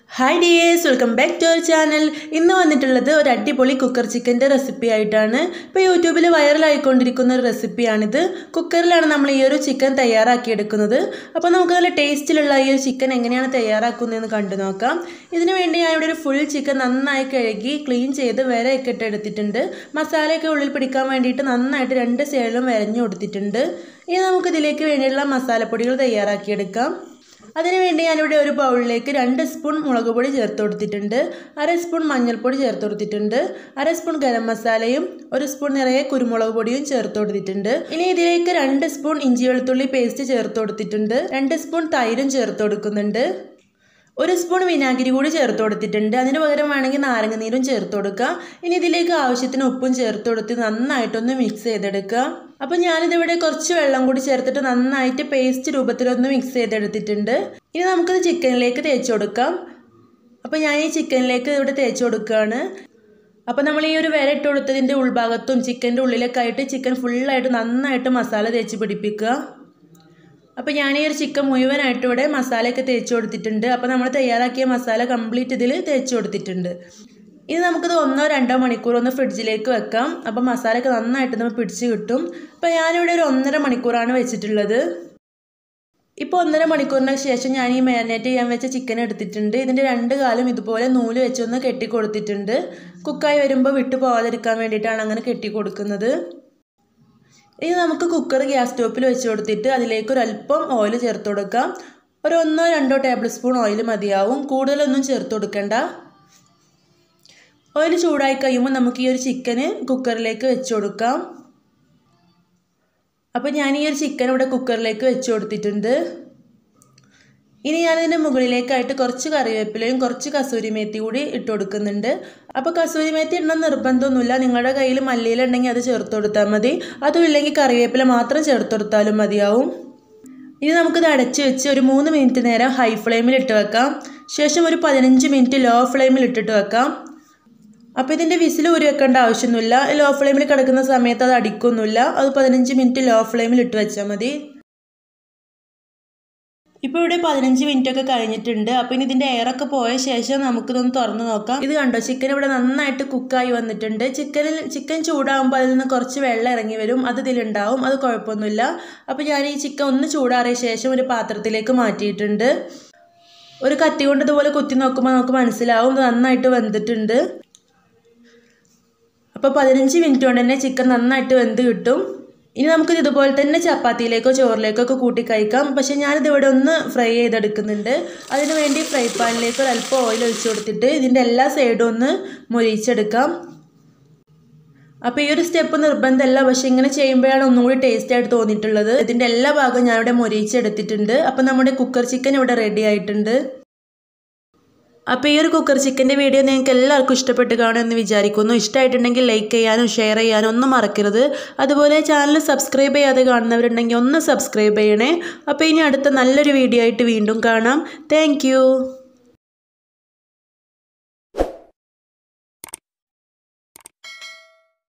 hi dears welcome back to our channel ഇന്ന് വന്നിട്ടുള്ളത് ഒരു അടിപൊളി കുക്കർ ചിക്കൻ്റെ റെസിപ്പി ആയിട്ടാണ് ഇപ്പോൾ യൂട്യൂബിൽ വൈറലായിക്കൊണ്ടിരിക്കുന്ന ഒരു റെസിപ്പിയാണിത് കുക്കറിലാണ് നമ്മൾ ഈ ഒരു ചിക്കൻ തയ്യാറാക്കിയെടുക്കുന്നത് അപ്പോൾ നമുക്ക് നല്ല ടേസ്റ്റിലുള്ള ഈ ഒരു ചിക്കൻ എങ്ങനെയാണ് തയ്യാറാക്കുന്നതെന്ന് കണ്ടു നോക്കാം ഇതിനു വേണ്ടി ഞാൻ ഇവിടെ ഒരു ഫുൾ ചിക്കൻ നന്നായി കഴുകി ക്ലീൻ ചെയ്ത് വരയൊക്കെ ഇട്ട് എടുത്തിട്ടുണ്ട് മസാലയൊക്കെ ഉള്ളിൽ പിടിക്കാൻ വേണ്ടിയിട്ട് നന്നായിട്ട് രണ്ട് സൈഡിലും വരഞ്ഞു കൊടുത്തിട്ടുണ്ട് ഇനി നമുക്ക് ഇതിലേക്ക് വേണ്ടിയുള്ള മസാലപ്പൊടികൾ തയ്യാറാക്കിയെടുക്കാം അതിനുവേണ്ടി ഞാനിവിടെ ഒരു ബൗളിലേക്ക് രണ്ട് സ്പൂൺ മുളക് പൊടി ചേർത്ത് കൊടുത്തിട്ടുണ്ട് അര സ്പൂൺ മഞ്ഞൾപ്പൊടി ചേർത്ത് കൊടുത്തിട്ടുണ്ട് അര സ്പൂൺ ഗരം മസാലയും ഒരു സ്പൂൺ നിറയെ കുരുമുളക് പൊടിയും ചേർത്ത് കൊടുത്തിട്ടുണ്ട് ഇനി ഇതിലേക്ക് രണ്ട് സ്പൂൺ ഇഞ്ചി വെളുത്തുള്ളി പേസ്റ്റ് ചേർത്ത് കൊടുത്തിട്ടുണ്ട് രണ്ട് സ്പൂൺ തൈരും ചേർത്ത് കൊടുക്കുന്നുണ്ട് ഒരു സ്പൂൺ വിനാഗിരി കൂടി ചേർത്ത് കൊടുത്തിട്ടുണ്ട് അതിന് പകരം വേണമെങ്കിൽ നാരങ്ങ നീരും ചേർത്ത് കൊടുക്കുക ഇനി ഇതിലേക്ക് ആവശ്യത്തിന് ഉപ്പും ചേർത്ത് കൊടുത്ത് നന്നായിട്ടൊന്ന് മിക്സ് ചെയ്തെടുക്കുക അപ്പോൾ ഞാനിതിവിടെ കുറച്ച് വെള്ളം കൂടി ചേർത്തിട്ട് നന്നായിട്ട് പേസ്റ്റ് രൂപത്തിലൊന്ന് മിക്സ് ചെയ്തെടുത്തിട്ടുണ്ട് ഇനി നമുക്കിത് ചിക്കനിലേക്ക് തേച്ച് കൊടുക്കാം അപ്പോൾ ഞാൻ ഈ ചിക്കനിലേക്ക് ഇവിടെ തേച്ച് കൊടുക്കുകയാണ് അപ്പോൾ നമ്മൾ ഈ ഒരു വിര ഇട്ട് കൊടുത്തതിൻ്റെ ഉൾഭാഗത്തും ചിക്കൻ്റെ ഉള്ളിലൊക്കെ ആയിട്ട് ചിക്കൻ ഫുള്ളായിട്ട് നന്നായിട്ട് മസാല തേച്ച് പിടിപ്പിക്കുക അപ്പോൾ ഞാൻ ഈ ഒരു ചിക്കൻ മുഴുവനായിട്ട് ഇവിടെ മസാലയൊക്കെ തേച്ച് കൊടുത്തിട്ടുണ്ട് അപ്പോൾ നമ്മൾ തയ്യാറാക്കിയ മസാല കംപ്ലീറ്റ് ഇതിൽ തേച്ച് കൊടുത്തിട്ടുണ്ട് ഇനി നമുക്കിത് ഒന്നോ രണ്ടോ മണിക്കൂർ ഒന്ന് ഫ്രിഡ്ജിലേക്ക് വെക്കാം അപ്പോൾ മസാലയൊക്കെ നന്നായിട്ട് നമ്മൾ പിടിച്ച് കിട്ടും അപ്പോൾ ഞാനിവിടെ ഒരു ഒന്നര മണിക്കൂറാണ് വെച്ചിട്ടുള്ളത് ഇപ്പോൾ ഒന്നര മണിക്കൂറിന് ശേഷം ഞാൻ ഈ മാരിനേറ്റ് ചെയ്യാൻ വെച്ച ചിക്കൻ എടുത്തിട്ടുണ്ട് ഇതിൻ്റെ രണ്ട് കാലും ഇതുപോലെ നൂല് വെച്ചൊന്ന് കെട്ടി കൊടുത്തിട്ടുണ്ട് കുക്കായി വരുമ്പോൾ വിട്ടു പോകാതിരിക്കാൻ വേണ്ടിയിട്ടാണ് അങ്ങനെ കെട്ടി കൊടുക്കുന്നത് ഇനി നമുക്ക് കുക്കർ ഗ്യാസ് സ്റ്റോപ്പിൽ വെച്ച് കൊടുത്തിട്ട് അതിലേക്ക് ഒരു അല്പം ഓയിൽ ചേർത്ത് കൊടുക്കാം ഒരു ഒന്നോ രണ്ടോ ടേബിൾ സ്പൂൺ ഓയിൽ മതിയാവും കൂടുതലൊന്നും ചേർത്ത് കൊടുക്കണ്ട ഓയിൽ ചൂടായി കഴിയുമ്പോൾ നമുക്ക് ഈ ഒരു ചിക്കന് കുക്കറിലേക്ക് വെച്ച് കൊടുക്കാം അപ്പോൾ ഞാൻ ഈ ഒരു ചിക്കൻ ഇവിടെ കുക്കറിലേക്ക് വെച്ച് കൊടുത്തിട്ടുണ്ട് ഇനി ഞാനിതിൻ്റെ മുകളിലേക്കായിട്ട് കുറച്ച് കറിവേപ്പിലയും കുറച്ച് കസൂരി മേത്തി കൂടി ഇട്ട് കൊടുക്കുന്നുണ്ട് അപ്പോൾ കസൂരി മേത്തി ഇടണം നിർബന്ധമൊന്നുമില്ല നിങ്ങളുടെ കയ്യിൽ മല്ലിയില ഉണ്ടെങ്കിൽ അത് ചേർത്ത് കൊടുത്താൽ മതി അതും ഇല്ലെങ്കിൽ കറിവേപ്പില മാത്രം ചേർത്ത് കൊടുത്താലും മതിയാവും ഇനി നമുക്കിത് അടച്ച് വെച്ച് ഒരു മൂന്ന് മിനിറ്റ് നേരം ഹൈ ഫ്ലെയിമിൽ ഇട്ട് വെക്കാം ശേഷം ഒരു പതിനഞ്ച് മിനിറ്റ് ലോ ഫ്ലെയിമിൽ ഇട്ടിട്ട് വെക്കാം അപ്പോൾ ഇതിൻ്റെ വിസിൽ ഊരി വെക്കേണ്ട ആവശ്യമൊന്നുമില്ല ലോ ഫ്ലെയിമിൽ കിടക്കുന്ന സമയത്ത് അത് അടിക്കൊന്നുമില്ല അത് പതിനഞ്ച് മിനിറ്റ് ലോ ഫ്ലെയിമിൽ ഇട്ട് വെച്ചാൽ മതി ഇപ്പോൾ ഇവിടെ പതിനഞ്ച് മിനിറ്റ് ഒക്കെ കഴിഞ്ഞിട്ടുണ്ട് അപ്പോൾ ഇനി ഇതിൻ്റെ എയറൊക്കെ പോയ ശേഷം നമുക്കിതൊന്ന് തുറന്ന് നോക്കാം ഇത് കണ്ടോ ചിക്കൻ ഇവിടെ നന്നായിട്ട് കുക്കായി വന്നിട്ടുണ്ട് ചിക്കനിൽ ചിക്കൻ ചൂടാകുമ്പോൾ അതിൽ നിന്ന് കുറച്ച് വെള്ളം ഇറങ്ങി വരും അത് ഇതിലുണ്ടാവും അത് കുഴപ്പമൊന്നുമില്ല അപ്പോൾ ഞാൻ ഈ ചിക്കൻ ഒന്ന് ചൂടാറിയ ശേഷം ഒരു പാത്രത്തിലേക്ക് മാറ്റിയിട്ടുണ്ട് ഒരു കത്തി കൊണ്ട് ഇതുപോലെ കുത്തി നോക്കുമ്പോൾ നമുക്ക് മനസ്സിലാവും ഇത് നന്നായിട്ട് വെന്തിട്ടുണ്ട് അപ്പോൾ പതിനഞ്ച് മിനിറ്റ് കൊണ്ട് തന്നെ ചിക്കൻ നന്നായിട്ട് വെന്ത് കിട്ടും ഇനി നമുക്കിത് ഇതുപോലെ തന്നെ ചപ്പാത്തിയിലേക്കോ ചോറിലേക്കോ ഒക്കെ കൂട്ടി കഴിക്കാം പക്ഷേ ഞാനിത് ഇവിടെ ഒന്ന് ഫ്രൈ ചെയ്തെടുക്കുന്നുണ്ട് അതിന് വേണ്ടി ഫ്രൈ പാനിലേക്ക് ഒരു അല്പം ഓയിൽ ഒഴിച്ചു കൊടുത്തിട്ട് ഇതിൻ്റെ എല്ലാ സൈഡും ഒന്ന് മൊരിച്ചെടുക്കാം അപ്പോൾ ഈ ഒരു സ്റ്റെപ്പ് നിർബന്ധമല്ല പക്ഷെ ഇങ്ങനെ ചെയ്യുമ്പോഴാണ് ഒന്നും കൂടി ടേസ്റ്റ് ആയിട്ട് തോന്നിയിട്ടുള്ളത് ഇതിൻ്റെ എല്ലാ ഭാഗവും ഞാനിവിടെ മൊരിച്ചെടുത്തിട്ടുണ്ട് അപ്പോൾ നമ്മുടെ കുക്കർ ചിക്കൻ ഇവിടെ റെഡി ആയിട്ടുണ്ട് അപ്പോൾ ഈ ഒരു കുക്കർ ചിക്കൻ്റെ വീഡിയോ നിങ്ങൾക്ക് എല്ലാവർക്കും ഇഷ്ടപ്പെട്ട് കാണുമെന്ന് വിചാരിക്കുന്നു ഇഷ്ടമായിട്ടുണ്ടെങ്കിൽ ലൈക്ക് ചെയ്യാനും ഷെയർ ചെയ്യാനും ഒന്നും മറക്കരുത് അതുപോലെ ചാനൽ സബ്സ്ക്രൈബ് ചെയ്യാതെ കാണുന്നവരുണ്ടെങ്കിൽ ഒന്ന് സബ്സ്ക്രൈബ് ചെയ്യണേ അപ്പോൾ ഇനി അടുത്ത നല്ലൊരു വീഡിയോ ആയിട്ട് വീണ്ടും കാണാം താങ്ക്